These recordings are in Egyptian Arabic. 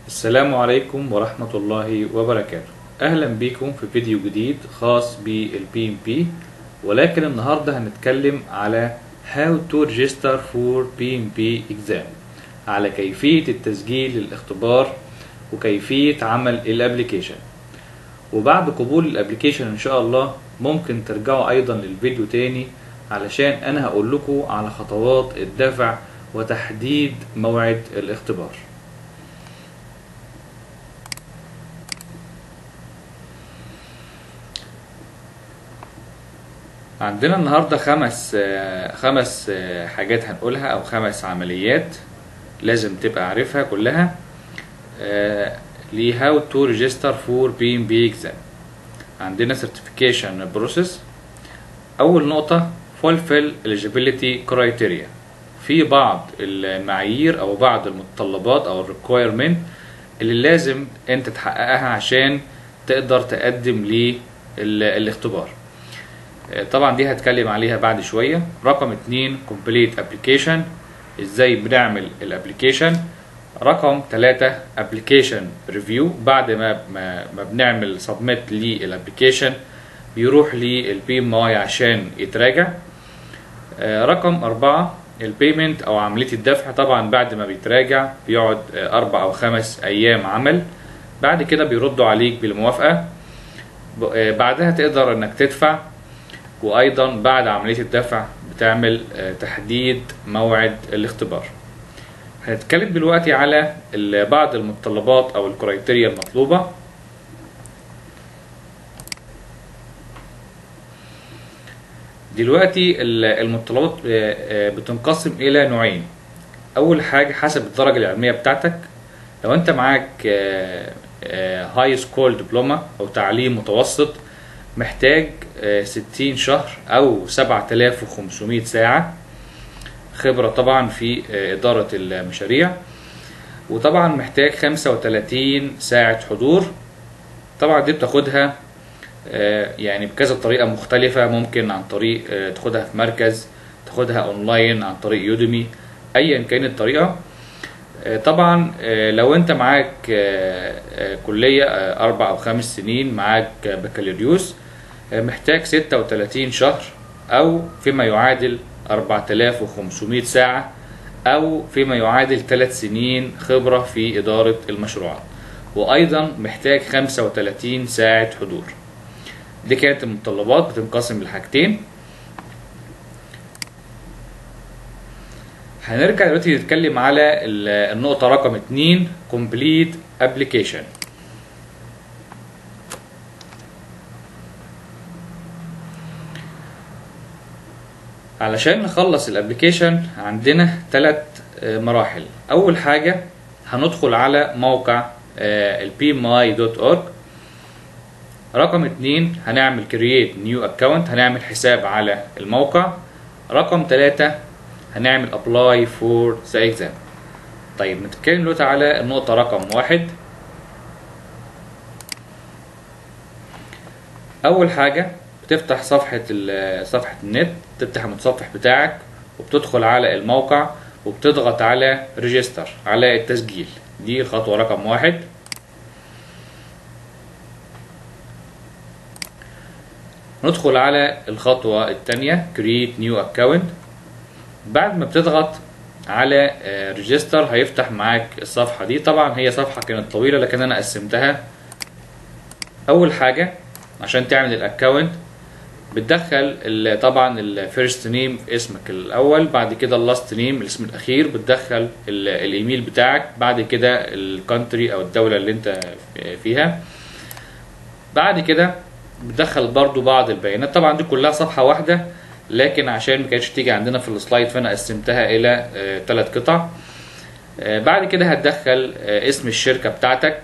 السلام عليكم ورحمة الله وبركاته أهلا بكم في فيديو جديد خاص بالبي ام بي ولكن النهاردة هنتكلم على How to register for PMP exam على كيفية التسجيل للاختبار وكيفية عمل الابليكيشن وبعد قبول الابليكيشن ان شاء الله ممكن ترجعوا ايضا للفيديو تاني علشان انا هقول لكم على خطوات الدفع وتحديد موعد الاختبار عندنا النهارده خمس آه، خمس آه، حاجات هنقولها او خمس عمليات لازم تبقى عارفها كلها ل how to register for PMP exam عندنا certification process اول نقطة fulfill eligibility criteria في بعض المعايير او بعض المتطلبات او الريكويرمنت اللي لازم انت تحققها عشان تقدر تقدم للاختبار طبعا دي هتكلم عليها بعد شوية رقم اتنين complete application ازاي بنعمل الابليكيشن رقم ثلاثة application review بعد ما ما, ما بنعمل submit للابليكيشن بيروح للبي ام اي عشان يتراجع آه، رقم أربعة البيمنت أو عملية الدفع طبعا بعد ما بيتراجع بيقعد آه، أربع أو خمس أيام عمل بعد كده بيردوا عليك بالموافقة ب- آه، بعدها تقدر إنك تدفع وايضا بعد عمليه الدفع بتعمل آه، تحديد موعد الاختبار هنتكلم دلوقتي على ال- بعض المتطلبات او الكرايتيريا المطلوبه دلوقتي ال- المتطلبات آه، آه، بتنقسم الى نوعين اول حاجه حسب الدرجه العلميه بتاعتك لو انت معاك هاي سكول دبلومه او تعليم متوسط محتاج آه، 60 شهر او 7500 ساعة خبرة طبعا في آه، إدارة المشاريع وطبعا محتاج 35 ساعة حضور طبعا دي بتاخدها آه، يعني بكذا طريقة مختلفة ممكن عن طريق آه، تاخدها في مركز تاخدها اونلاين عن طريق يوديمي ايا كانت الطريقة آه، طبعا آه، لو انت معاك آه، آه، كلية آه، اربع او خمس سنين معاك آه، بكالوريوس آه، محتاج 36 شهر او فيما يعادل 4500 ساعة او فيما يعادل 3 سنين خبرة في ادارة المشروعات وايضا محتاج 35 ساعة حضور دي كانت المتطلبات بتنقسم لحاجتين هنرجع دلوقتي نتكلم على ال- النقطة رقم اتنين complete application علشان نخلص الابليكيشن عندنا ثلاث مراحل اول حاجة هندخل على موقع الpmi.org رقم اتنين هنعمل create new account هنعمل حساب على الموقع رقم ثلاثة هنعمل apply for the exam طيب نتكلم دلوقتي على النقطة رقم واحد أول حاجة بتفتح صفحة ال- صفحة النت تفتح المتصفح بتاعك وبتدخل على الموقع وبتضغط على ريجستر على التسجيل دي الخطوة رقم واحد ندخل على الخطوة التانية create new account بعد ما بتضغط على ريجستر هيفتح معاك الصفحة دي طبعا هي صفحة كانت طويلة لكن انا قسمتها اول حاجة عشان تعمل الاكونت بتدخل ال- طبعا الفيرست نيم اسمك الاول بعد كده اللاست نيم الاسم الاخير بتدخل ال- الايميل بتاعك بعد كده الكونتري او الدولة اللي انت فيها بعد كده بتدخل برضو بعض البيانات طبعا دي كلها صفحة واحدة لكن عشان ما كانتش تيجي عندنا في السلايد فانا قسمتها الى ثلاث قطع آه، بعد كده هتدخل آه، اسم الشركة بتاعتك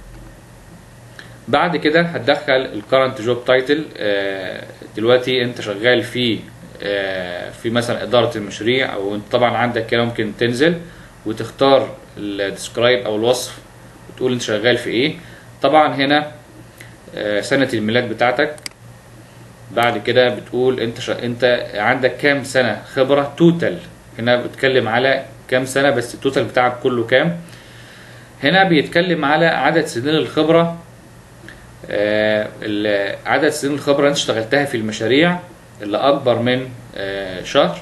بعد كده هتدخل الكرنت جوب تايتل دلوقتي انت شغال في آه، في مثلا اداره المشاريع او انت طبعا عندك كده ممكن تنزل وتختار الديسكرايب او الوصف وتقول انت شغال في ايه طبعا هنا آه، سنه الميلاد بتاعتك بعد كده بتقول انت ش... انت عندك كام سنه خبره توتال هنا بتكلم على كام سنه بس التوتال بتاعك كله كام هنا بيتكلم على عدد سنين الخبرة آه، ال- عدد سنين الخبرة اللي انت اشتغلتها في المشاريع اللي أكبر من آه، شهر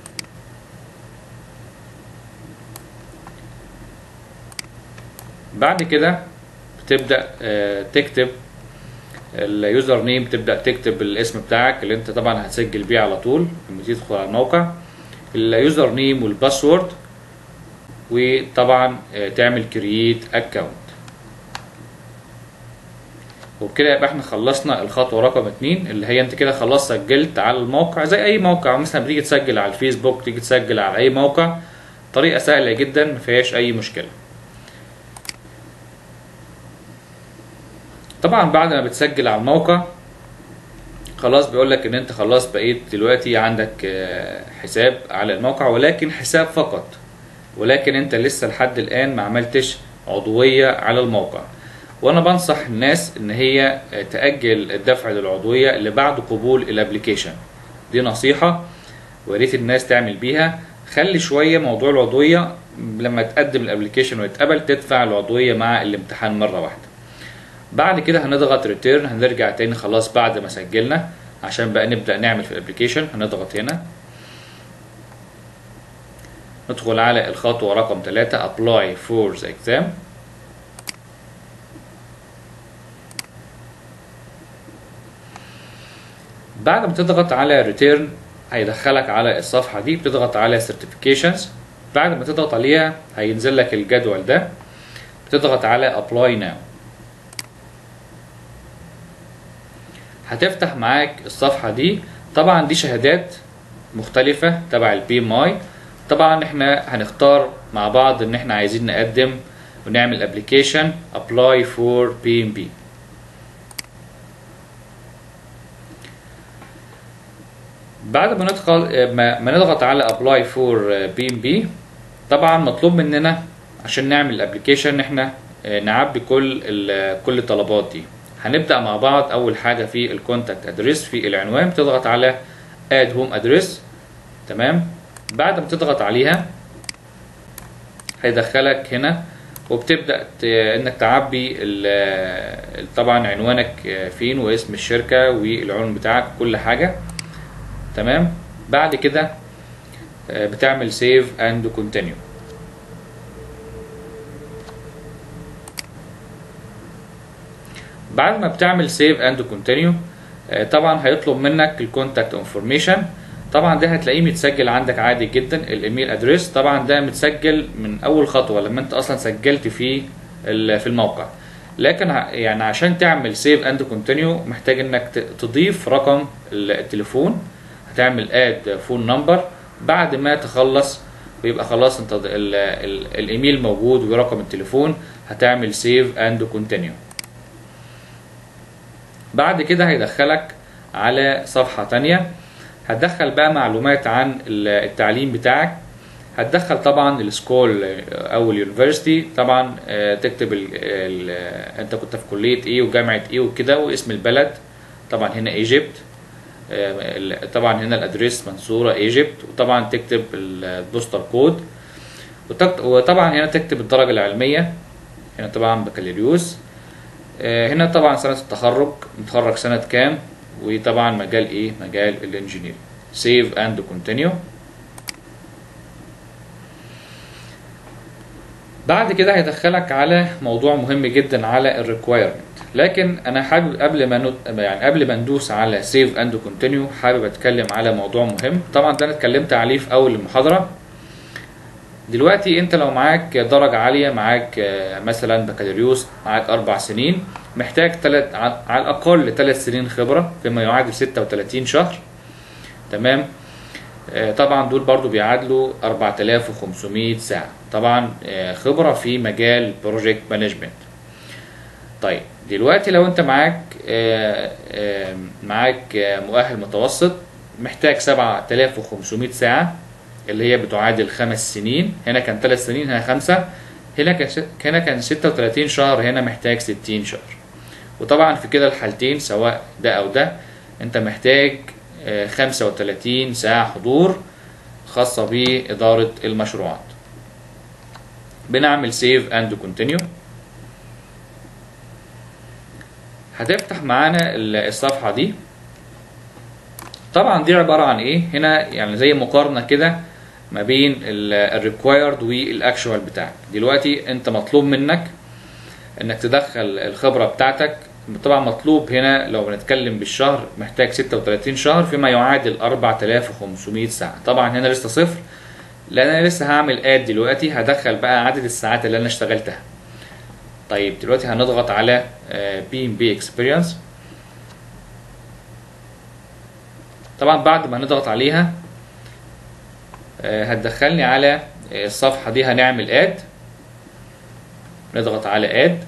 بعد كده بتبدأ آه، تكتب اليوزر نيم تبدأ تكتب الاسم بتاعك اللي انت طبعا هتسجل بيه على طول لما تيجي تدخل على الموقع اليوزر نيم والباسورد وطبعا آه، تعمل كرييت اكونت وبكده يبقى احنا خلصنا الخطوه رقم اتنين اللي هي انت كده خلاص سجلت على الموقع زي اي موقع مثلا بتيجي تسجل على الفيسبوك تيجي تسجل على اي موقع طريقه سهله جدا ما فيهاش اي مشكله طبعا بعد ما بتسجل على الموقع خلاص بيقول لك ان انت خلاص بقيت دلوقتي عندك آه، حساب على الموقع ولكن حساب فقط ولكن انت لسه لحد الان ما عملتش عضوية على الموقع وانا بنصح الناس ان هي آه، تأجل الدفع للعضوية اللي بعد قبول الابليكيشن دي نصيحة وريت الناس تعمل بيها خلي شوية موضوع العضوية لما تقدم الابليكيشن ويتقبل تدفع العضوية مع الامتحان مرة واحدة بعد كده هنضغط ريتيرن هنرجع تاني خلاص بعد ما سجلنا عشان بقى نبدأ نعمل في الابليكيشن هنضغط هنا ندخل على الخطوة رقم 3 apply for the exam بعد ما تضغط على ريتيرن هيدخلك على الصفحة دي بتضغط على certifications بعد ما تضغط عليها هينزل لك الجدول ده بتضغط على apply now هتفتح معاك الصفحة دي طبعا دي شهادات مختلفة تبع البي ام اي طبعا احنا هنختار مع بعض ان احنا عايزين نقدم ونعمل ابلكيشن ابلاي فور بي ام بي بعد ما ندخل ما ما نضغط على ابلاي فور بي ام بي طبعا مطلوب مننا عشان نعمل الابلكيشن ان احنا آه، نعبي كل ال- كل الطلبات دي هنبدا مع بعض اول حاجه في الكونتاكت ادريس في العنوان بتضغط على اد هوم ادريس تمام بعد ما تضغط عليها هيدخلك هنا وبتبدا ت- انك تعبي ال- طبعا عنوانك فين واسم الشركه والعنوان بتاعك كل حاجه تمام بعد كده آه، بتعمل سيف اند كونتينيو بعد ما بتعمل سيف اند كونتينيو طبعا هيطلب منك الكونتاكت انفورميشن طبعا ده هتلاقيه متسجل عندك عادي جدا الايميل ادريس طبعا ده متسجل من اول خطوه لما انت اصلا سجلت في ال- في الموقع لكن ع- يعني عشان تعمل سيف اند كونتينيو محتاج انك ت- تضيف رقم ال- التليفون هتعمل اد فون نمبر بعد ما تخلص ويبقى خلاص انت ال- ال- الايميل موجود ورقم التليفون هتعمل سيف اند كونتينيو بعد كده هيدخلك على صفحة تانية هتدخل بقى معلومات عن ال- التعليم بتاعك هتدخل طبعا السكول او اليونيفرسيتي طبعا آه، تكتب ال ال انت كنت في كلية ايه وجامعة ايه وكده واسم البلد طبعا هنا ايجيبت طبعا هنا الادريس منصورة ايجيبت وطبعا تكتب البوستر كود وتكت- وطبعا هنا تكتب الدرجة العلمية هنا طبعا بكالوريوس آه، هنا طبعا سنة التخرج متخرج سنة كام وطبعا مجال ايه مجال الانجينير سيف اند كونتينيو بعد كده هيدخلك على موضوع مهم جدا على الريكويرمنت لكن انا حابب قبل ما نت... يعني قبل ما ندوس على سيف اند كونتينيو حابب اتكلم على موضوع مهم طبعا ده انا اتكلمت عليه في اول المحاضره دلوقتي انت لو معاك درجة عالية معاك آه، مثلا بكالوريوس معاك اربع سنين محتاج تلت على الاقل ثلاث سنين خبرة فيما يعادل 36 شهر تمام آه، طبعا دول برضو بيعادلوا 4500 ساعة طبعا آه، خبرة في مجال بروجكت مانجمنت طيب دلوقتي لو انت معاك آه، آه، معاك آه، مؤهل متوسط محتاج 7500 ساعة اللي هي بتعادل خمس سنين هنا كان ثلاث سنين هنا خمسة هنا كان ست- هنا كان 36 شهر هنا محتاج 60 شهر وطبعا في كده الحالتين سواء ده او ده انت محتاج آه، 35 ساعة حضور خاصة بإدارة المشروعات بنعمل سيف اند كونتينيو هتفتح معانا ال- الصفحه دي طبعا دي عباره عن ايه هنا يعني زي مقارنه كده ما بين الريكوايرد والاكشوال بتاعك دلوقتي انت مطلوب منك انك تدخل الخبره بتاعتك طبعا مطلوب هنا لو بنتكلم بالشهر محتاج 36 شهر فيما يعادل 4500 ساعه طبعا هنا لسه صفر لان انا لسه هعمل اد دلوقتي هدخل بقى عدد الساعات اللي انا اشتغلتها طيب دلوقتي هنضغط على بي ام بي اكسبيرينس طبعا بعد ما نضغط عليها آه، هتدخلني على آه، الصفحة دي هنعمل اد نضغط على اد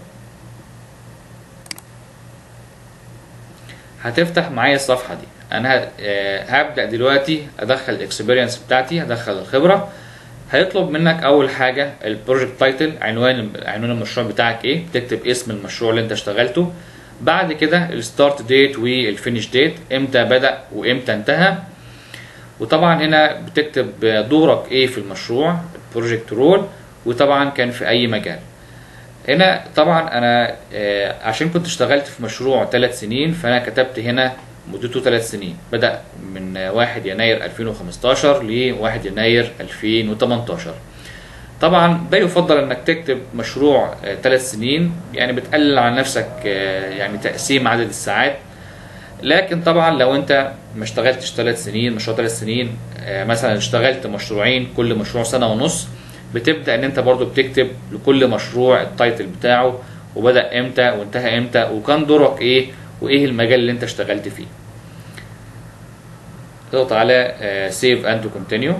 هتفتح معايا الصفحة دي انا ه- آه، هبدأ دلوقتي ادخل الاكسبيرينس بتاعتي هدخل الخبرة هيطلب منك اول حاجة البروجكت تايتل عنوان عنوان المشروع بتاعك ايه تكتب اسم المشروع اللي انت اشتغلته بعد كده الستارت ديت والفينش ديت امتى بدأ وامتى انتهى وطبعا هنا بتكتب دورك ايه في المشروع البروجكت رول وطبعا كان في اي مجال هنا طبعا انا آه، عشان كنت اشتغلت في مشروع ثلاث سنين فانا كتبت هنا مدته ثلاث سنين بدأ من آه، 1 يناير 2015 ل 1 يناير 2018 طبعا ده يفضل انك تكتب مشروع ثلاث سنين يعني بتقلل على نفسك آه، يعني تقسيم عدد الساعات لكن طبعا لو انت ما اشتغلتش ثلاث سنين مشروع ثلاث سنين آه، مثلا اشتغلت مشروعين كل مشروع سنه ونص بتبدا ان انت برضو بتكتب لكل مشروع التايتل بتاعه وبدا امتى وانتهى امتى وكان دورك ايه وايه المجال اللي انت اشتغلت فيه تضغط على سيف اند كونتينيو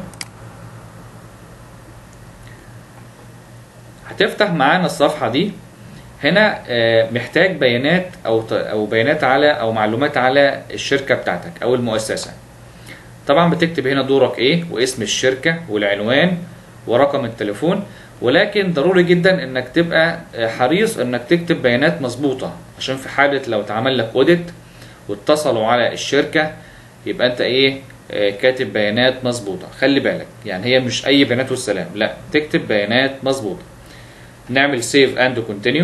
هتفتح معانا الصفحه دي هنا آه، محتاج بيانات او ت- او بيانات على او معلومات على الشركه بتاعتك او المؤسسه طبعا بتكتب هنا دورك ايه واسم الشركه والعنوان ورقم التليفون ولكن ضروري جدا انك تبقى آه، حريص انك تكتب بيانات مظبوطه عشان في حاله لو اتعمل لك اوديت واتصلوا على الشركه يبقى انت ايه آه، كاتب بيانات مظبوطه خلي بالك يعني هي مش اي بيانات والسلام لا تكتب بيانات مظبوطه نعمل سيف اند كونتينيو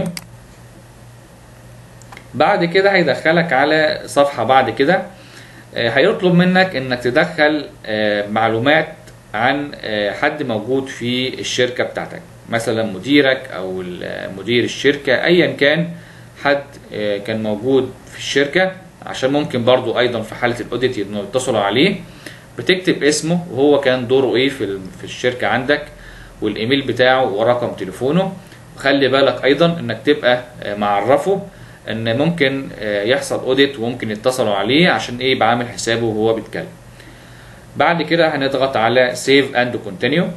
بعد كده هيدخلك على صفحة بعد كده آه، هيطلب منك انك تدخل آه، معلومات عن آه، حد موجود في الشركة بتاعتك مثلا مديرك او ال- مدير الشركة ايا كان حد آه، كان موجود في الشركة عشان ممكن برضو ايضا في حالة الاوديت انه يتصلوا عليه بتكتب اسمه وهو كان دوره ايه في ال- في الشركة عندك والايميل بتاعه ورقم تليفونه وخلي بالك ايضا انك تبقى آه، معرفه ان ممكن آه، يحصل اوديت وممكن يتصلوا عليه عشان ايه يبقى عامل حسابه وهو بيتكلم بعد كده هنضغط على سيف اند كونتينيو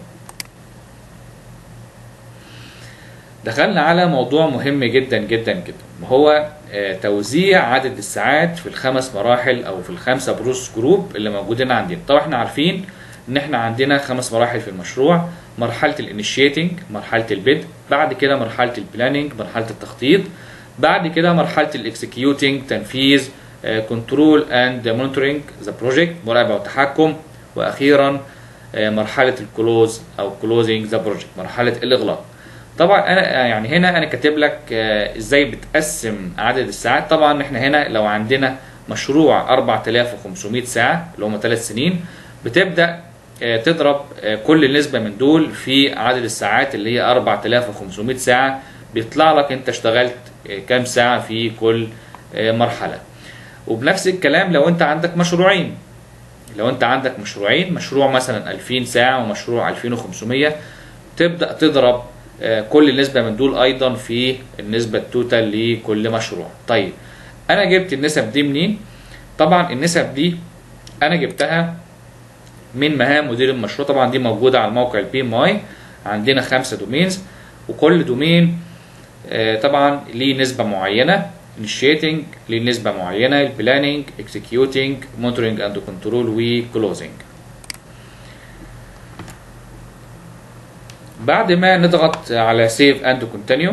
دخلنا على موضوع مهم جدا جدا جدا وهو آه، توزيع عدد الساعات في الخمس مراحل او في الخمسه بروس جروب اللي موجودين عندنا طبعا احنا عارفين ان احنا عندنا خمس مراحل في المشروع مرحله الانيشيتنج مرحله البدء بعد كده مرحله البلاننج مرحله التخطيط بعد كده مرحله الاكسكيوتنج تنفيذ كنترول اند مونيتورنج ذا بروجكت مراقبه وتحكم واخيرا آه، مرحله الكلوز او كلوزنج ذا بروجكت مرحله الاغلاق طبعا انا يعني هنا انا كاتب لك آه، ازاي بتقسم عدد الساعات طبعا احنا هنا لو عندنا مشروع 4500 ساعه اللي هم 3 سنين بتبدا آه، تضرب آه، كل نسبه من دول في عدد الساعات اللي هي 4500 ساعه بيطلع لك انت اشتغلت آه، كام ساعه في كل آه، مرحله وبنفس الكلام لو انت عندك مشروعين لو انت عندك مشروعين مشروع مثلا 2000 ساعه ومشروع 2500 تبدا تضرب آه، كل نسبه من دول ايضا في النسبه التوتال لكل مشروع طيب انا جبت النسب دي منين طبعا النسب دي انا جبتها من مهام مدير المشروع طبعا دي موجوده على الموقع البي ام اي عندنا خمسه دومينز وكل دومين آه، طبعا ليه نسبه معينه initiating ليه نسبه معينه البلاننج executing monitoring and control وclosing بعد ما نضغط على سيف اند كونتينيو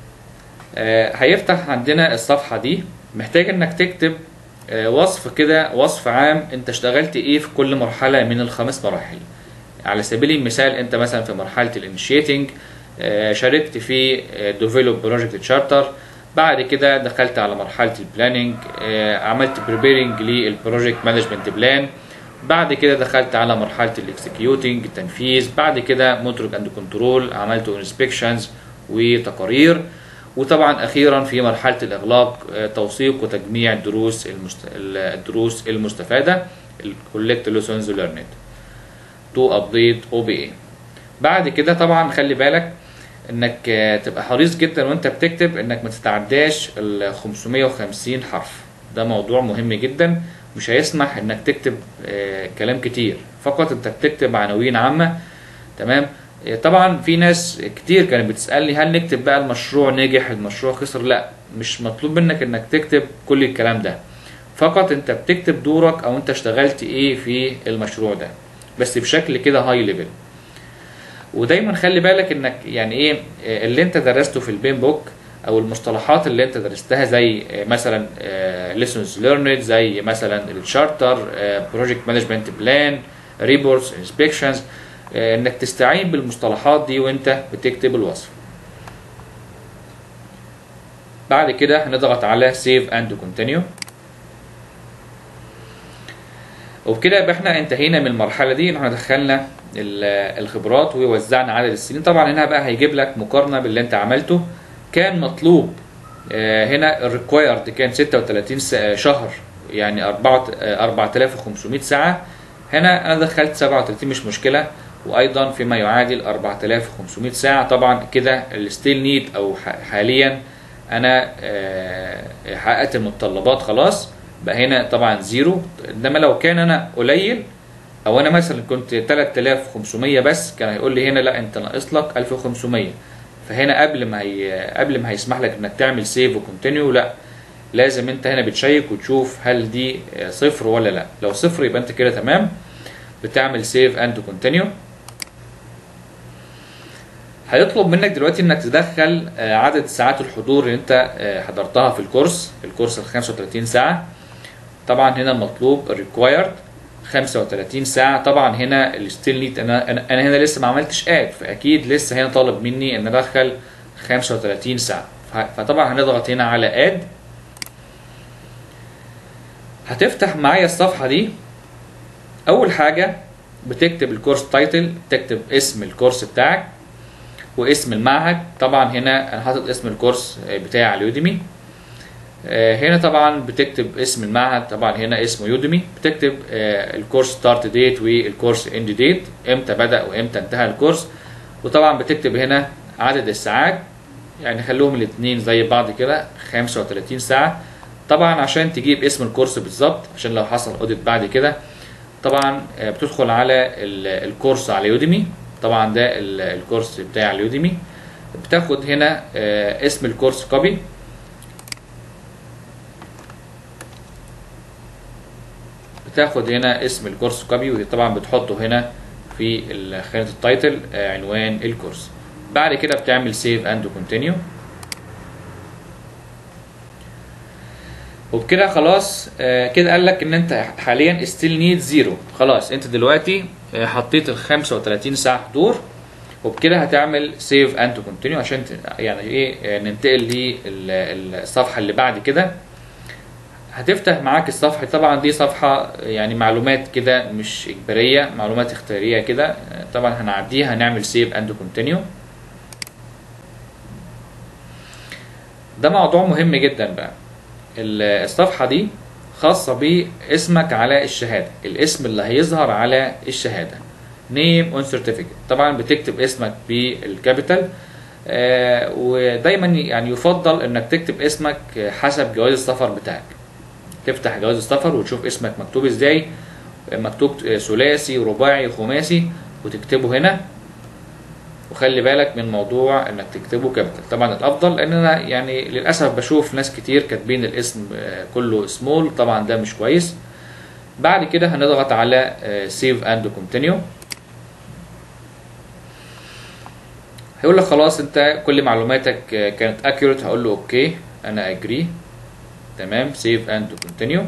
هيفتح عندنا الصفحه دي محتاج انك تكتب آه، وصف كده وصف عام انت اشتغلت ايه في كل مرحله من الخمس مراحل على سبيل المثال انت مثلا في مرحله الانيشيتنج آه، شاركت في ديفلوب بروجكت تشارتر بعد كده دخلت على مرحله البلاننج عملت بريبيرنج للبروجكت مانجمنت بلان بعد كده دخلت على مرحله الاكسكيوتنج التنفيذ بعد كده مونترج اند كنترول عملت انسبكشنز وتقارير وطبعا اخيرا في مرحله الاغلاق آه، توثيق وتجميع الدروس المست... الدروس المستفاده الكولكت ليسونز ليرند تو ابديت او بي اي بعد كده طبعا خلي بالك انك آه، تبقى حريص جدا وانت بتكتب انك ما تتعداش ال 550 حرف ده موضوع مهم جدا مش هيسمح انك تكتب آه، كلام كتير فقط انت بتكتب عناوين عامه تمام آه، طبعا في ناس كتير كانت بتسالني هل نكتب بقى المشروع نجح المشروع خسر لا مش مطلوب منك انك تكتب كل الكلام ده فقط انت بتكتب دورك او انت اشتغلت ايه في المشروع ده بس بشكل كده هاي ليفل ودايما خلي بالك انك يعني ايه آه، اللي انت درسته في البين بوك او المصطلحات اللي انت درستها زي آه، مثلا lessons learned زي مثلا الشارتر بروجكت مانجمنت بلان ريبورتس انسبكشنز انك تستعين بالمصطلحات دي وانت بتكتب الوصف بعد كده هنضغط على save and continue وبكده يبقى احنا انتهينا من المرحله دي ان احنا دخلنا ال- الخبرات ووزعنا عدد السنين طبعا هنا بقى هيجيب لك مقارنه باللي انت عملته كان مطلوب آه، هنا الريكوايرد كان 36 س- آه، شهر يعني 4 آه، 4500 ساعه هنا انا دخلت 37 مش مشكله وايضا فيما يعادل 4500 ساعه طبعا كده الستيل نيد او ح- حاليا انا آه، حققت المتطلبات خلاص بقى هنا طبعا زيرو انما لو كان انا قليل او انا مثلا كنت 3500 بس كان هيقول لي هنا لا انت ناقص لك 1500 فهنا قبل ما هي قبل ما هيسمح لك انك تعمل سيف وكونتينيو لا لازم انت هنا بتشيك وتشوف هل دي صفر ولا لا لو صفر يبقى انت كده تمام بتعمل سيف اند كونتينيو هيطلب منك دلوقتي انك تدخل آه، عدد ساعات الحضور اللي انت آه، حضرتها في الكورس الكورس ال 35 ساعه طبعا هنا المطلوب الريكوايرد 35 ساعه طبعا هنا الستيل نيد انا انا أنا هنا لسه ما عملتش اد فاكيد لسه هنا طالب مني ان ادخل 35 ساعه ف- فطبعا هنضغط هنا على اد هتفتح معايا الصفحه دي اول حاجه بتكتب الكورس تايتل تكتب اسم الكورس بتاعك واسم المعهد طبعا هنا انا حاطط اسم الكورس بتاعي على يوديمي آه، هنا طبعا بتكتب اسم المعهد طبعا هنا اسمه يوديمي بتكتب آه، الكورس ستارت ديت والكورس اند ديت امتى بدا وامتى انتهى الكورس وطبعا بتكتب هنا عدد الساعات يعني خلوهم الاثنين زي بعض كده 35 ساعه طبعا عشان تجيب اسم الكورس بالظبط عشان لو حصل اوديت بعد كده طبعا آه، بتدخل على ال- الكورس على يوديمي طبعا ده ال- الكورس بتاع على يوديمي بتاخد هنا آه، اسم الكورس كوبي بتاخد هنا اسم الكورس كوبي وطبعا بتحطه هنا في ال- خانة التايتل آه، عنوان الكورس بعد كده بتعمل سيف اند كونتينيو وبكده خلاص آه، كده قال لك ان انت حاليا ستيل نيد زيرو خلاص انت دلوقتي آه، حطيت ال 35 ساعه حضور وبكده هتعمل سيف اند كونتينيو عشان ت- يعني ايه آه، ننتقل للصفحه اللي بعد كده هتفتح معاك الصفحه طبعا دي صفحه يعني معلومات كده مش اجباريه معلومات اختياريه كده آه، طبعا هنعديها هنعمل سيف اند كونتينيو ده موضوع مهم جدا بقى ال- الصفحة دي خاصة باسمك على الشهادة الاسم اللي هيظهر على الشهادة نيم اون سيرتيفيكت طبعا بتكتب اسمك بالكابيتال آه ودايما يعني يفضل انك تكتب اسمك حسب جواز السفر بتاعك تفتح جواز السفر وتشوف اسمك مكتوب ازاي مكتوب ثلاثي رباعي خماسي وتكتبه هنا وخلي بالك من موضوع انك تكتبه كابيتال طبعا الافضل لان انا يعني للاسف بشوف ناس كتير كاتبين الاسم آه، كله سمول طبعا ده مش كويس بعد كده هنضغط على سيف اند كونتينيو هيقول لك خلاص انت كل معلوماتك آه، كانت اكيوريت هقول له اوكي انا اجري تمام سيف اند كونتينيو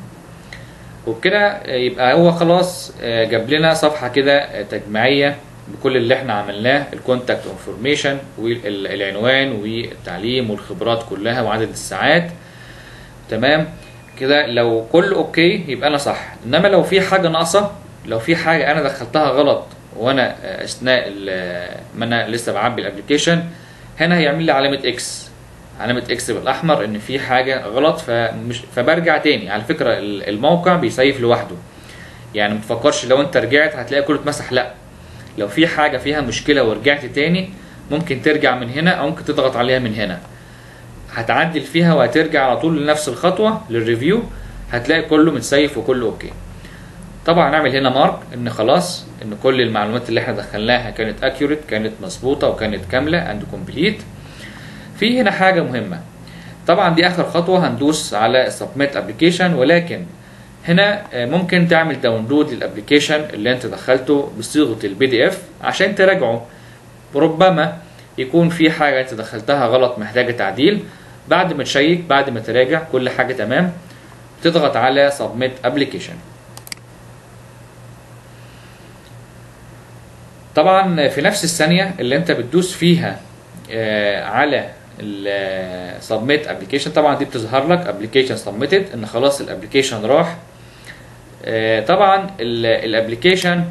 وبكده آه، يبقى هو خلاص آه، جاب لنا صفحه كده آه، تجميعيه بكل اللي احنا عملناه الكونتاكت انفورميشن والعنوان والتعليم والخبرات كلها وعدد الساعات تمام كده لو كله اوكي يبقى انا صح انما لو في حاجه ناقصه لو في حاجه انا دخلتها غلط وانا اثناء ما انا لسه بعبي الابلكيشن هنا هيعمل لي علامه اكس علامه اكس بالاحمر ان في حاجه غلط فمش فبرجع تاني على فكره الموقع بيسيف لوحده يعني متفكرش لو انت رجعت هتلاقي كله اتمسح لا لو في حاجه فيها مشكله ورجعت تاني ممكن ترجع من هنا او ممكن تضغط عليها من هنا هتعدل فيها وهترجع على طول لنفس الخطوه للريفيو هتلاقي كله متسيف وكله اوكي طبعا هنعمل هنا مارك ان خلاص ان كل المعلومات اللي احنا دخلناها كانت اكيوريت كانت مظبوطه وكانت كامله اند كومبليت في هنا حاجه مهمه طبعا دي اخر خطوه هندوس على سبميت ابلكيشن ولكن هنا ممكن تعمل داونلود للابلكيشن اللي انت دخلته بصيغه البي دي اف عشان تراجعه ربما يكون في حاجه انت دخلتها غلط محتاجه تعديل بعد ما تشيك بعد ما تراجع كل حاجه تمام تضغط على سبميت ابلكيشن طبعا في نفس الثانيه اللي انت بتدوس فيها على السبميت ابلكيشن طبعا دي بتظهر لك ابلكيشن سبميتد ان خلاص الابلكيشن راح طبعا الابلكيشن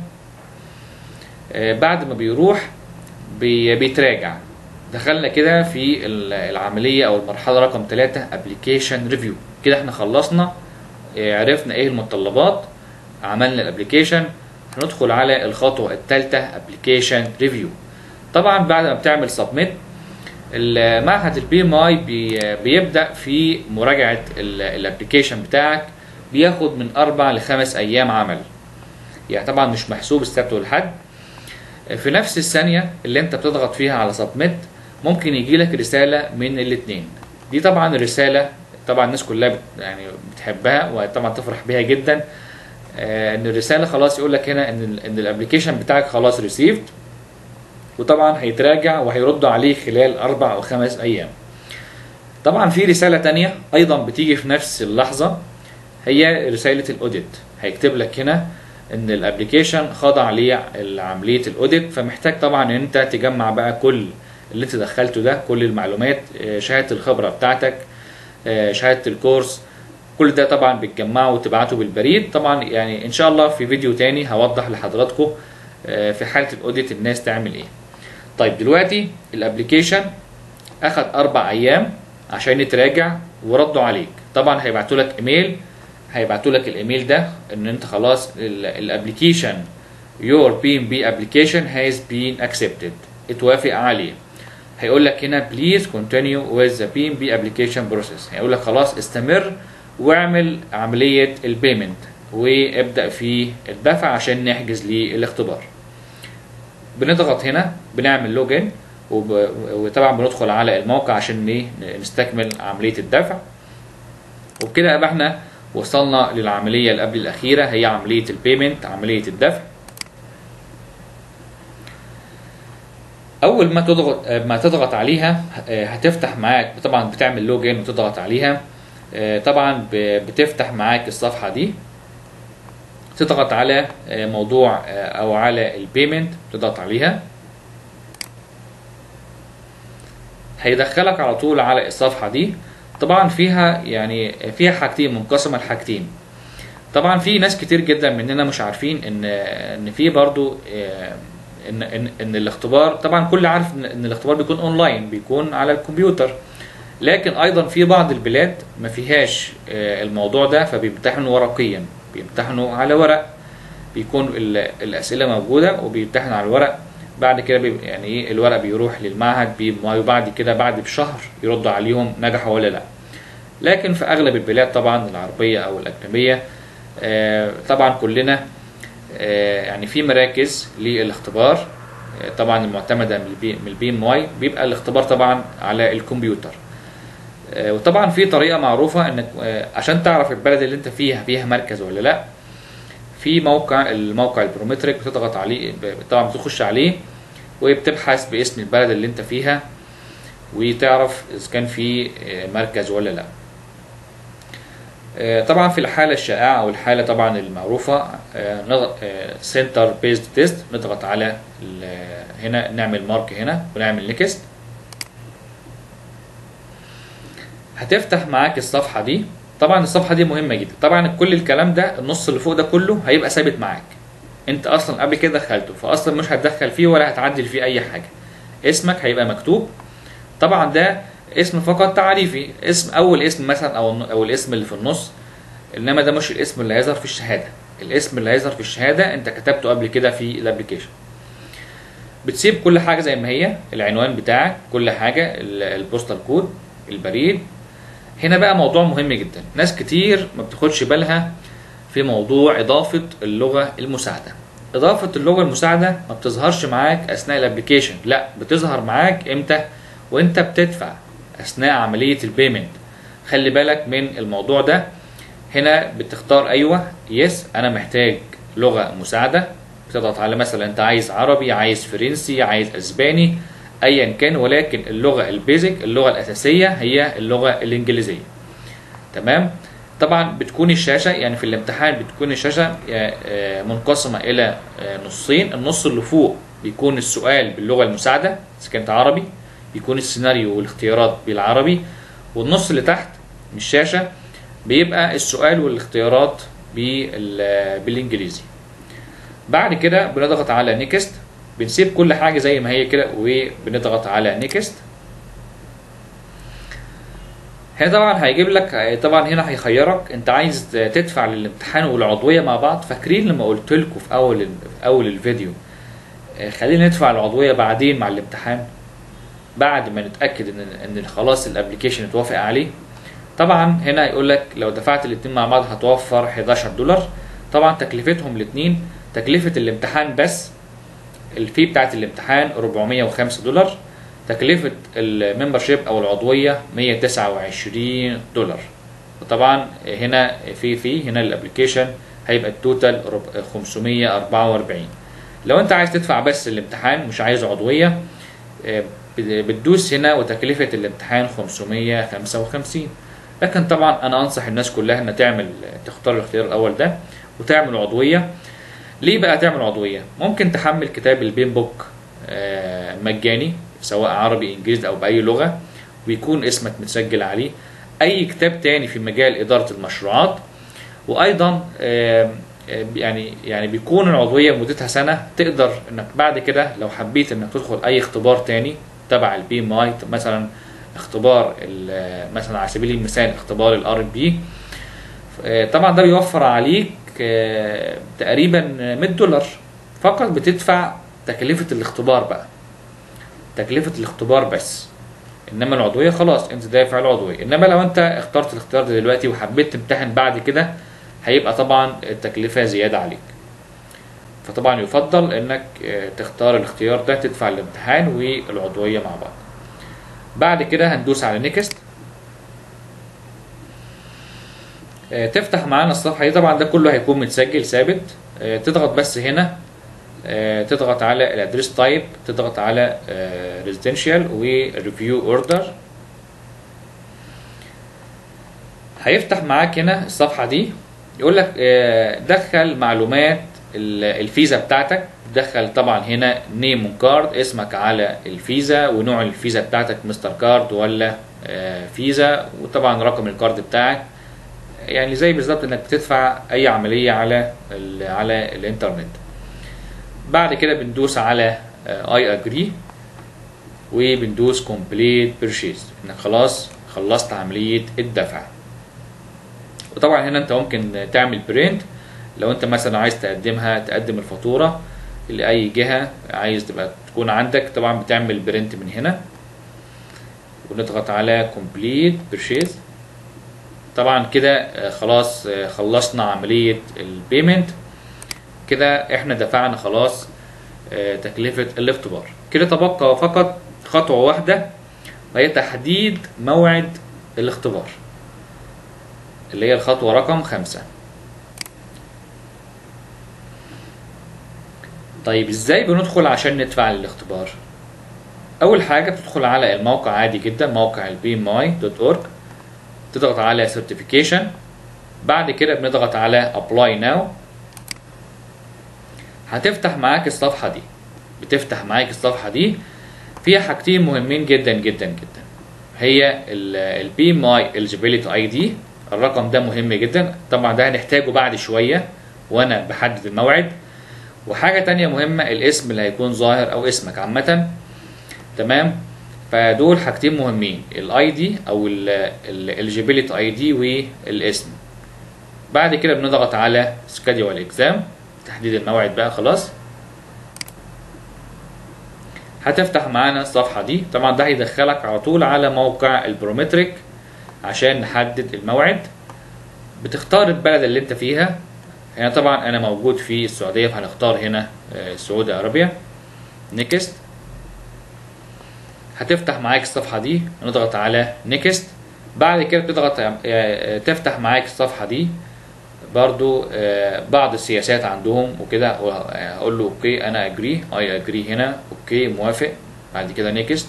بعد ما بيروح بيتراجع دخلنا كده في العمليه او المرحله رقم 3 ابلكيشن ريفيو كده احنا خلصنا عرفنا ايه المتطلبات عملنا الابلكيشن هندخل على الخطوه الثالثه ابلكيشن ريفيو طبعا بعد ما بتعمل سبميت المعهد البي ام اي بيبدا في مراجعه الابلكيشن بتاعك بياخد من اربع لخمس ايام عمل يعني طبعا مش محسوب السبت والحد في نفس الثانيه اللي انت بتضغط فيها على سبميت ممكن يجي لك رساله من الاثنين دي طبعا رساله طبعا الناس كلها بت يعني بتحبها وطبعا تفرح بيها جدا آه ان الرساله خلاص يقول لك هنا ان ان الابلكيشن بتاعك خلاص ريسيفد وطبعا هيتراجع وهيردوا عليه خلال اربع او خمس ايام طبعا في رساله تانية ايضا بتيجي في نفس اللحظه هي رساله الاوديت هيكتب لك هنا ان الابلكيشن خضع لعمليه الاوديت فمحتاج طبعا ان انت تجمع بقى كل اللي انت دخلته ده كل المعلومات شهاده الخبره بتاعتك شهاده الكورس كل ده طبعا بتجمعه وتبعته بالبريد طبعا يعني ان شاء الله في فيديو تاني هوضح لحضراتكم في حاله الاوديت الناس تعمل ايه طيب دلوقتي الابلكيشن اخد اربع ايام عشان يتراجع وردوا عليك طبعا هيبعتوا لك ايميل هيبعتوا لك الايميل ده ان انت خلاص الابلكيشن your PNB application has been accepted اتوافق عليه هيقول لك هنا please continue with the PNB application process هيقول لك خلاص استمر واعمل عملية البيمنت وابدأ في الدفع عشان نحجز للاختبار بنضغط هنا بنعمل لوجن وطبعا بندخل على الموقع عشان نستكمل عملية الدفع وبكده يبقى احنا وصلنا للعملية اللي قبل الأخيرة هي عملية البيمنت عملية الدفع أول ما تضغط ما تضغط عليها هتفتح معاك طبعا بتعمل لوجن وتضغط عليها طبعا بتفتح معاك الصفحة دي تضغط على موضوع أو على البيمنت تضغط عليها هيدخلك على طول على الصفحة دي طبعا فيها يعني فيها حاجتين منقسمه لحاجتين طبعا في ناس كتير جدا مننا مش عارفين ان ان في برضو ان ان, إن الاختبار طبعا كل عارف ان الاختبار بيكون اونلاين بيكون على الكمبيوتر لكن ايضا في بعض البلاد ما فيهاش الموضوع ده فبيمتحنوا ورقيا بيمتحنوا على ورق بيكون الاسئله موجوده وبيمتحنوا على الورق بعد كده يعني ايه الورق بيروح للمعهد وبعد كده بعد بشهر يردوا عليهم نجحوا ولا لا لكن في اغلب البلاد طبعا العربيه او الاجنبيه آه طبعا كلنا آه يعني في مراكز للاختبار آه طبعا المعتمده من البي ام واي بيبقى الاختبار طبعا على الكمبيوتر وطبعا في طريقه معروفه انك عشان تعرف البلد اللي انت فيها فيها مركز ولا لا في موقع الموقع البرومتريك بتضغط عليه طبعا بتخش عليه وبتبحث باسم البلد اللي انت فيها وتعرف اذا كان في مركز ولا لا آه، طبعا في الحالة الشائعة أو الحالة طبعا المعروفة سنتر بيزد تيست نضغط على ال- هنا نعمل مارك هنا ونعمل نيكست هتفتح معاك الصفحة دي طبعا الصفحة دي مهمة جدا طبعا كل الكلام ده النص اللي فوق ده كله هيبقى ثابت معاك انت اصلا قبل كده دخلته فاصلا مش هتدخل فيه ولا هتعدل فيه اي حاجة اسمك هيبقى مكتوب طبعا ده اسم فقط تعريفي اسم اول اسم مثلا او او الاسم اللي في النص انما ده مش الاسم اللي هيظهر في الشهاده الاسم اللي هيظهر في الشهاده انت كتبته قبل كده في الابلكيشن بتسيب كل حاجه زي ما هي العنوان بتاعك كل حاجه ال- البوستال كود البريد هنا بقى موضوع مهم جدا ناس كتير ما بتاخدش بالها في موضوع اضافه اللغه المساعده اضافه اللغه المساعده ما بتظهرش معاك اثناء الابلكيشن لا بتظهر معاك امتى وانت بتدفع اثناء عمليه البيمنت خلي بالك من الموضوع ده هنا بتختار ايوه يس انا محتاج لغه مساعده بتضغط على مثلا انت عايز عربي عايز فرنسي عايز اسباني ايا كان ولكن اللغه البيزك اللغه الاساسيه هي اللغه الانجليزيه تمام طبعا بتكون الشاشه يعني في الامتحان بتكون الشاشه آه، آه، منقسمه الى آه، نصين النص اللي فوق بيكون السؤال باللغه المساعده اذا كانت عربي بيكون السيناريو والاختيارات بالعربي والنص اللي تحت من الشاشه بيبقى السؤال والاختيارات بال- بالانجليزي بعد كده بنضغط على نيكست بنسيب كل حاجه زي ما هي كده وبنضغط على نيكست هنا طبعا هيجيب لك طبعا هنا هيخيرك انت عايز تدفع للامتحان والعضويه مع بعض فاكرين لما قلت لكم في اول في اول الفيديو آه، خلينا ندفع العضويه بعدين مع الامتحان بعد ما نتاكد ان ان خلاص الابلكيشن اتوافق عليه طبعا هنا يقول لك لو دفعت الاثنين مع بعض هتوفر 11 دولار طبعا تكلفتهم الاثنين تكلفه الامتحان بس الفي بتاعت الامتحان 405 دولار تكلفة الممبرشيب أو العضوية 129 دولار وطبعا هنا في في هنا الابلكيشن هيبقى التوتال رب- 544 لو انت عايز تدفع بس الامتحان مش عايز عضوية آه، بت- بتدوس هنا وتكلفة الامتحان 555 لكن طبعا انا انصح الناس كلها انها تعمل تختار الاختيار الاول ده وتعمل عضوية ليه بقى تعمل عضوية؟ ممكن تحمل كتاب البين بوك آه، مجاني سواء عربي انجليزي او باي لغة ويكون اسمك متسجل عليه اي كتاب تاني في مجال ادارة المشروعات وايضا آه، آه، يعني يعني بيكون العضوية مدتها سنة تقدر انك بعد كده لو حبيت انك تدخل اي اختبار تاني تبع البي ام اي مثلا اختبار ال- مثلا على سبيل المثال اختبار الار بي طبعا ده بيوفر عليك آه، تقريبا 100 دولار فقط بتدفع تكلفة الاختبار بقى تكلفة الاختبار بس انما العضوية خلاص انت دافع العضوية انما لو انت اخترت الاختيار ده دلوقتي وحبيت تمتحن بعد كده هيبقى طبعا التكلفة زيادة عليك فطبعا يفضل انك آه، تختار الاختيار ده تدفع الامتحان والعضوية مع بعض بعد كده هندوس على نيكست آه، تفتح معانا الصفحه دي طبعا ده كله هيكون متسجل ثابت آه، تضغط بس هنا آه، تضغط على الادريس تايب تضغط على ريزيدنشال وريفيو اوردر هيفتح معاك هنا الصفحه دي يقول لك آه، دخل معلومات ال- الفيزا بتاعتك دخل طبعا هنا نيم كارد اسمك على الفيزا ونوع الفيزا بتاعتك مستر كارد ولا آه، فيزا وطبعا رقم الكارد بتاعك يعني زي بالظبط انك بتدفع اي عمليه على ال على الانترنت بعد كده بندوس على اي اجري وبندوس كومبليت بيرشيز انك خلاص خلصت عمليه الدفع وطبعا هنا انت ممكن تعمل برنت لو انت مثلا عايز تقدمها تقدم الفاتوره لاي جهه عايز تبقى تكون عندك طبعا بتعمل برنت من هنا ونضغط على كومبليت بيرشيز طبعا كده آه، خلاص آه، خلصنا عملية البيمنت كده احنا دفعنا خلاص آه، تكلفة الاختبار كده تبقى فقط خطوة واحدة وهي تحديد موعد الاختبار اللي هي الخطوة رقم خمسة طيب ازاي بندخل عشان ندفع للاختبار اول حاجة بتدخل على الموقع عادي جدا موقع البي ماي دوت اورج تضغط على سيرتيفيكيشن بعد كده بنضغط على apply now هتفتح معاك الصفحه دي بتفتح معاك الصفحه دي فيها حاجتين مهمين جدا جدا جدا هي البي ماي eligibility اي دي الرقم ده مهم جدا طبعا ده هنحتاجه بعد شويه وانا بحدد الموعد وحاجه تانية مهمه الاسم اللي هيكون ظاهر او اسمك عامه تمام فدول حاجتين مهمين الاي دي او eligibility اي دي والاسم بعد كده بنضغط على schedule اكزام تحديد الموعد بقى خلاص هتفتح معانا الصفحة دي طبعا ده هيدخلك على طول على موقع البرومتريك عشان نحدد الموعد بتختار البلد اللي انت فيها هنا طبعا انا موجود في السعودية فهنختار هنا آه، سعودي عربيا نيكست هتفتح معاك الصفحة دي نضغط على نيكست بعد كده بتضغط آه، تفتح معاك الصفحة دي برضو آه، بعض السياسات عندهم وكده هقول له اوكي انا اجري اي اجري هنا اوكي موافق بعد كده نيكست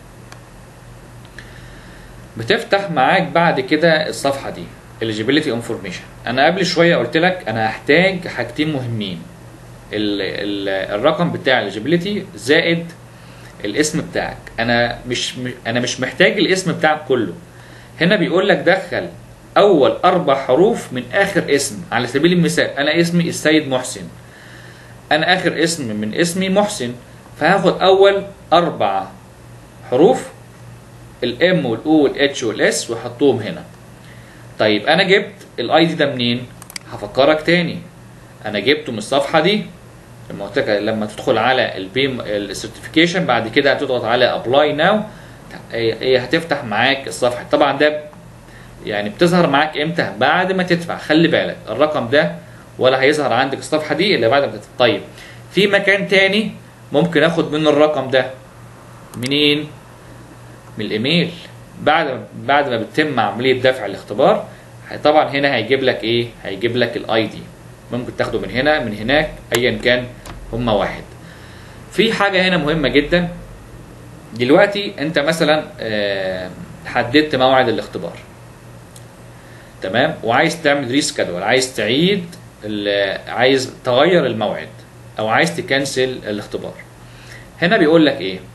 بتفتح معاك بعد كده الصفحه دي eligibility information انا قبل شويه قلت لك انا هحتاج حاجتين مهمين ال ال الرقم بتاع eligibility زائد الاسم بتاعك انا مش انا مش محتاج الاسم بتاعك كله هنا بيقول لك دخل اول اربع حروف من اخر اسم على سبيل المثال انا اسمي السيد محسن انا اخر اسم من اسمي محسن فهاخد اول اربع حروف الام والاو والاتش والاس واحطهم هنا طيب انا جبت الاي دي ده منين هفكرك تاني انا جبته من الصفحه دي لما قلت لك لما تدخل على البيم السيرتيفيكيشن بعد كده هتضغط على ابلاي ناو هي هتفتح معاك الصفحه طبعا ده يعني بتظهر معاك امتى بعد ما تدفع خلي بالك الرقم ده ولا هيظهر عندك الصفحه دي الا بعد ما تدفع طيب في مكان تاني ممكن اخد منه الرقم ده منين من الايميل بعد بعد ما بتتم عمليه دفع الاختبار طبعا هنا هيجيب لك ايه هيجيب لك الاي دي ممكن تاخده من هنا من هناك ايا كان هما واحد في حاجه هنا مهمه جدا دلوقتي انت مثلا آه، حددت موعد الاختبار تمام وعايز تعمل ريسكادول عايز تعيد عايز تغير الموعد او عايز تكنسل الاختبار هنا بيقول لك ايه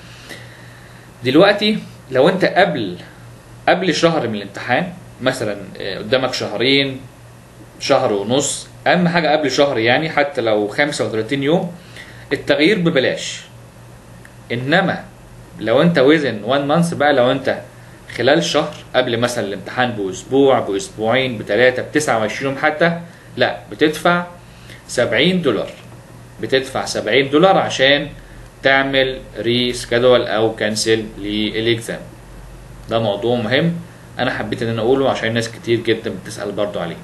دلوقتي لو انت قبل قبل شهر من الامتحان مثلا آه، قدامك شهرين شهر ونص اهم حاجه قبل شهر يعني حتى لو 35 يوم التغيير ببلاش انما لو انت وزن 1 مانث بقى لو انت خلال شهر قبل مثلا الامتحان باسبوع باسبوعين بثلاثه ب 29 يوم حتى لا بتدفع 70 دولار بتدفع 70 دولار عشان تعمل ري سكادول او كنسل للاكزام ده موضوع مهم انا حبيت ان انا اقوله عشان ناس كتير جدا بتسال برضو عليه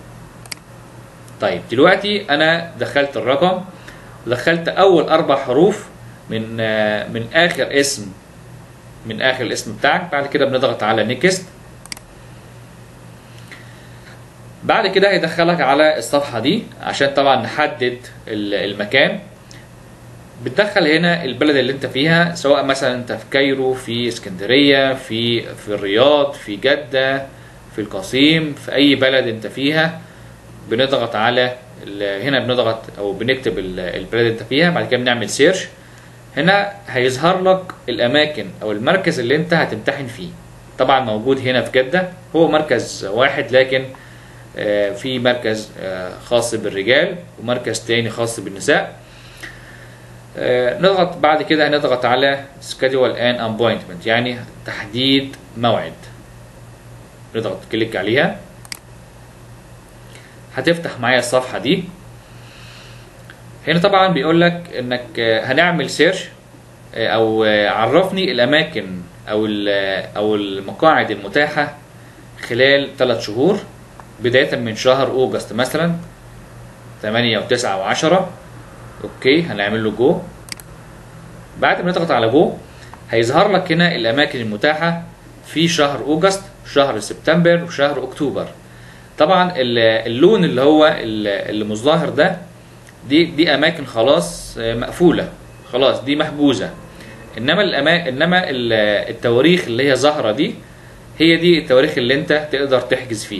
طيب دلوقتي انا دخلت الرقم دخلت اول اربع حروف من من اخر اسم من اخر الاسم بتاعك بعد كده بنضغط على نيكست بعد كده هيدخلك على الصفحه دي عشان طبعا نحدد المكان بتدخل هنا البلد اللي انت فيها سواء مثلا انت في كايرو في اسكندريه في في الرياض في جده في القصيم في اي بلد انت فيها بنضغط على هنا بنضغط او بنكتب البلد اللي انت فيها بعد كده بنعمل سيرش هنا هيظهر لك الاماكن او المركز اللي انت هتمتحن فيه طبعا موجود هنا في جده هو مركز واحد لكن آه، في مركز آه، خاص بالرجال ومركز تاني خاص بالنساء آه، نضغط بعد كده هنضغط على schedule an appointment يعني تحديد موعد نضغط كليك عليها هتفتح معايا الصفحه دي هنا طبعا بيقول لك انك هنعمل سيرش او عرفني الاماكن او او المقاعد المتاحه خلال ثلاث شهور بدايه من شهر اوجست مثلا 8 و9 و10 اوكي هنعمل له جو بعد ما نضغط على جو هيظهر لك هنا الاماكن المتاحه في شهر اوجست شهر سبتمبر وشهر اكتوبر طبعا اللون اللي هو اللي مش ظاهر ده دي دي اماكن خلاص آه، مقفوله خلاص دي محجوزه انما الأما... انما التواريخ اللي هي ظاهره دي هي دي التواريخ اللي انت تقدر تحجز فيها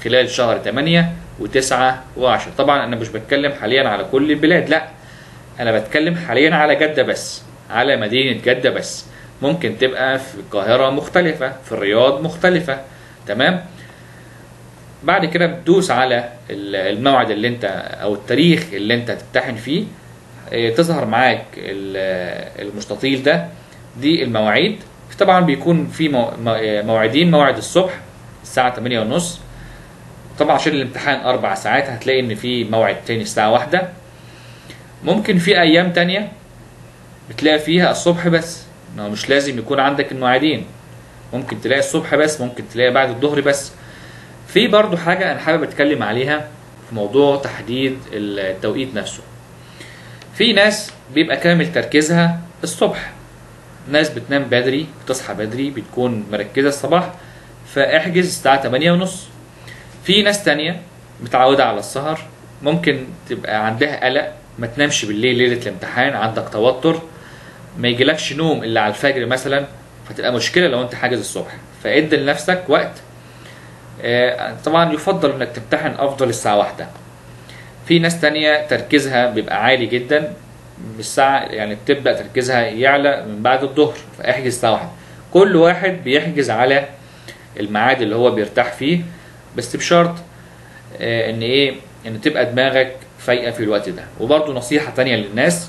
خلال شهر 8 و9 و10 طبعا انا مش بتكلم حاليا على كل البلاد لا انا بتكلم حاليا على جده بس على مدينه جده بس ممكن تبقى في القاهره مختلفه في الرياض مختلفه تمام بعد كده بتدوس على ال- الموعد اللي انت او التاريخ اللي انت هتمتحن فيه اه، تظهر معاك ال- المستطيل ده دي المواعيد طبعا بيكون في مو- مو- موعدين موعد الصبح الساعة 8 ونص طبعا عشان الامتحان أربع ساعات هتلاقي إن في موعد تاني الساعة واحدة ممكن في أيام تانية بتلاقي فيها الصبح بس إنه مش لازم يكون عندك المواعيدين ممكن تلاقي الصبح بس ممكن تلاقي بعد الظهر بس في برضو حاجة أنا حابب أتكلم عليها في موضوع تحديد التوقيت نفسه في ناس بيبقى كامل تركيزها الصبح ناس بتنام بدري بتصحى بدري بتكون مركزة الصباح فاحجز الساعة 8 ونص في ناس تانية متعودة على السهر ممكن تبقى عندها قلق ما تنامش بالليل ليلة الامتحان عندك توتر ما يجيلكش نوم إلا على الفجر مثلا فتبقى مشكلة لو أنت حاجز الصبح فادي لنفسك وقت آه، طبعا يفضل انك تمتحن افضل الساعة واحدة في ناس تانية تركيزها بيبقى عالي جدا من الساعة يعني بتبدأ تركيزها يعلى من بعد الظهر فاحجز الساعة واحدة كل واحد بيحجز على الميعاد اللي هو بيرتاح فيه بس بشرط آه، ان ايه ان تبقى دماغك فايقة في الوقت ده وبرضه نصيحة تانية للناس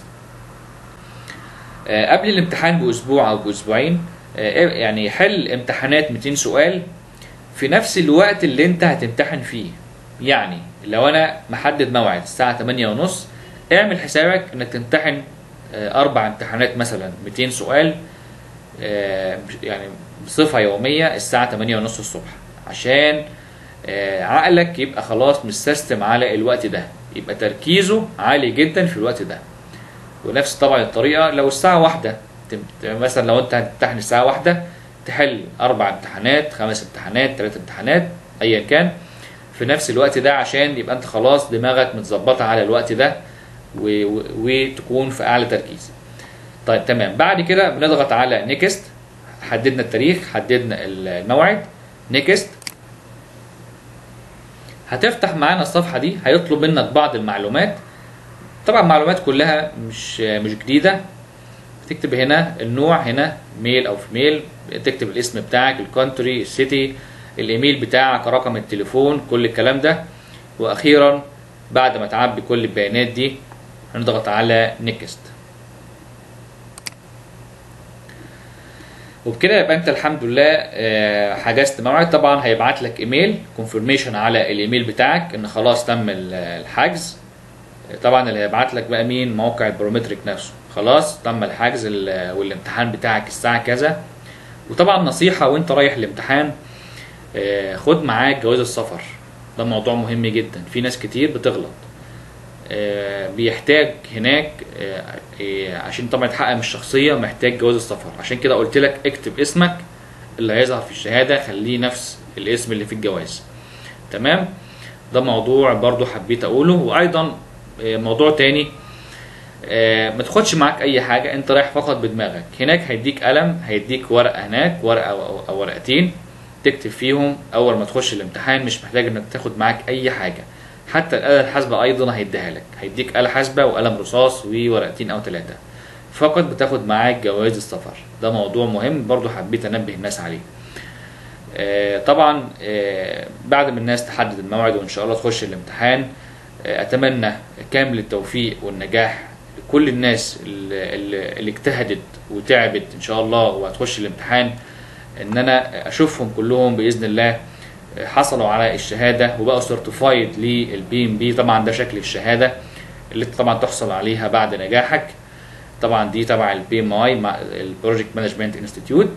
آه، قبل الامتحان باسبوع او باسبوعين آه، يعني حل امتحانات 200 سؤال في نفس الوقت اللي انت هتمتحن فيه يعني لو انا محدد موعد الساعة 8 ونص اعمل حسابك انك تمتحن آه، اربع امتحانات مثلا 200 سؤال آه، يعني بصفة يومية الساعة 8 ونص الصبح عشان آه، عقلك يبقى خلاص مستسلم على الوقت ده يبقى تركيزه عالي جدا في الوقت ده ونفس طبعا الطريقة لو الساعة واحدة تم- مثلا لو انت هتمتحن الساعة واحدة تحل أربع امتحانات خمس امتحانات ثلاث امتحانات أيا كان في نفس الوقت ده عشان يبقى انت خلاص دماغك متظبطة على الوقت ده و... و... وتكون في أعلى تركيز طيب تمام بعد كده بنضغط على نيكست حددنا التاريخ حددنا الموعد نيكست هتفتح معانا الصفحة دي هيطلب منك بعض المعلومات طبعا المعلومات كلها مش مش جديدة تكتب هنا النوع هنا ميل او فيميل تكتب الاسم بتاعك الكونتري السيتي الايميل بتاعك رقم التليفون كل الكلام ده واخيرا بعد ما تعبي كل البيانات دي هنضغط على نيكست وبكده يبقى انت الحمد لله آه، حجزت موعد طبعا هيبعت لك ايميل كونفirmation على الايميل بتاعك ان خلاص تم ال- الحجز طبعا اللي هيبعت لك بقى مين موقع البرومتريك نفسه خلاص تم الحجز ال- والامتحان بتاعك الساعه كذا وطبعا نصيحه وانت رايح الامتحان آه، خد معاك جواز السفر ده موضوع مهم جدا في ناس كتير بتغلط آه، بيحتاج هناك آه، آه، عشان طبعا تحقق من الشخصيه محتاج جواز السفر عشان كده قلت لك اكتب اسمك اللي هيظهر في الشهاده خليه نفس الاسم اللي في الجواز تمام ده موضوع برضو حبيت اقوله وايضا آه، موضوع تاني آه، ما تاخدش معاك اي حاجه انت رايح فقط بدماغك هناك هيديك قلم هيديك ورقه هناك ورقه او, أو ورقتين تكتب فيهم اول ما تخش الامتحان مش محتاج انك تاخد معاك اي حاجه حتى الاله الحاسبه ايضا هيديها لك هيديك اله حاسبه وقلم رصاص وورقتين او ثلاثه فقط بتاخد معاك جواز السفر ده موضوع مهم برضو حبيت انبه الناس عليه آه، طبعا آه، بعد ما الناس تحدد الموعد وان شاء الله تخش الامتحان آه، اتمنى كامل التوفيق والنجاح لكل الناس اللي, اللي اللي اجتهدت وتعبت ان شاء الله وهتخش الامتحان ان انا اشوفهم كلهم باذن الله آه، حصلوا على الشهاده وبقوا سيرتيفايد للبي ام بي طبعا ده شكل الشهاده اللي انت طبعا تحصل عليها بعد نجاحك طبعا دي تبع البي ام اي البروجكت مانجمنت انستيتيوت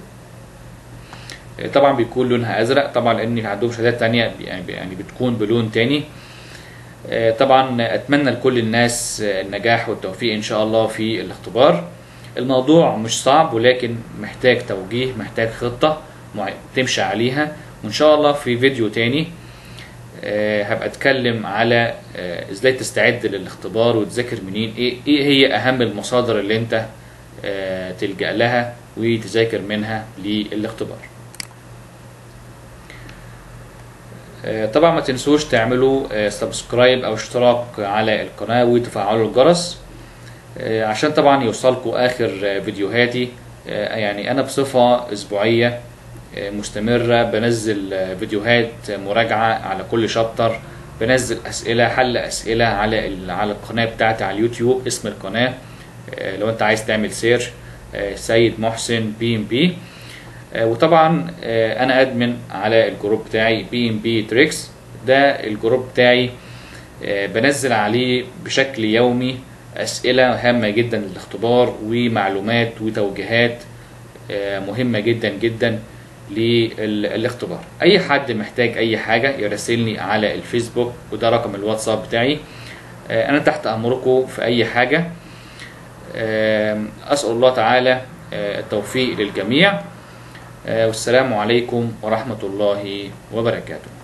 طبعا بيكون لونها ازرق طبعا لان عندهم شهادات تانية يعني يعني بتكون بلون تاني آه، طبعا اتمنى لكل الناس آه، النجاح والتوفيق ان شاء الله في الاختبار الموضوع مش صعب ولكن محتاج توجيه محتاج خطة معي- تمشي عليها وان شاء الله في فيديو تاني آه، هبقى اتكلم على آه، ازاي تستعد للاختبار وتذاكر منين ايه ايه هي اهم المصادر اللي انت آه، تلجأ لها وتذاكر منها للاختبار آه، طبعا ما تنسوش تعملوا سبسكرايب او اشتراك على القناة وتفعلوا الجرس آه، عشان طبعا يوصلكم اخر آه، فيديوهاتي آه، يعني انا بصفة اسبوعية آه، مستمرة بنزل آه، فيديوهات مراجعة على كل شابتر بنزل اسئلة حل اسئلة على ال- على القناة بتاعتي على اليوتيوب اسم القناة آه، لو انت عايز تعمل سيرش آه، سيد محسن بي ام بي وطبعا آه، انا ادمن على الجروب بتاعي بي ام بي تريكس ده الجروب بتاعي آه، بنزل عليه بشكل يومي اسئله هامه جدا للاختبار ومعلومات وتوجيهات آه، مهمه جدا جدا للاختبار اي حد محتاج اي حاجه يراسلني على الفيسبوك وده رقم الواتساب بتاعي آه، انا تحت امركم في اي حاجه آم، اسال الله تعالى آه، التوفيق للجميع آه، والسلام عليكم ورحمه الله وبركاته